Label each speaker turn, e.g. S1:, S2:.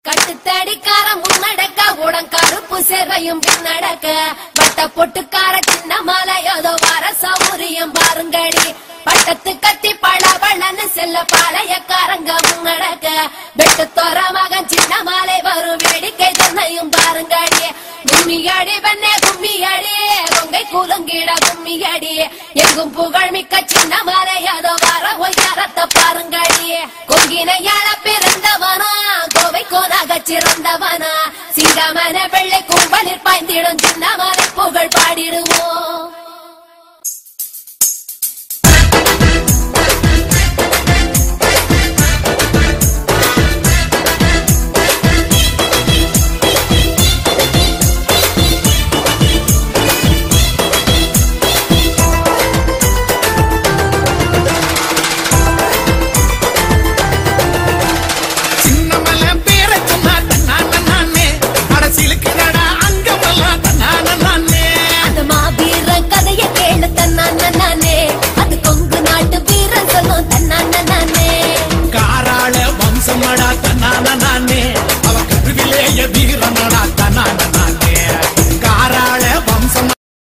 S1: கட்டுத்தடிக்கார முன்னடக்க உடன் கருப்பு சேவையும் பின்னடக்க வட்ட பொட்டுக்கார சின்ன மாலை ஏதோ வர சௌரியம் பாருங்கடி பட்டத்து கத்தி பழ பழன்னு செல்ல பாளையக்காரங்க முன்னடக்க வெட்டு தோற மகன் சின்ன மாலை வரும் வேடிக்கை தன்னையும் பாருங்கடி கும்மியடி பெண்ணே கும்மியடி கொங்கை குலுங்கிட கும்மியடி எங்கும் புகழ் மிக்க சின்ன மாலை ஏதோ வர ஒய்யாரத்தை பாருங்கடி கொங்கினையாள பிறந்தவனா கோவை கோனாக சிறந்தவனா சிங்கமன வெள்ளை கும்பலில் பாய்ந்திடும் சின்ன மாலை புகழ் பாடிடுவோம்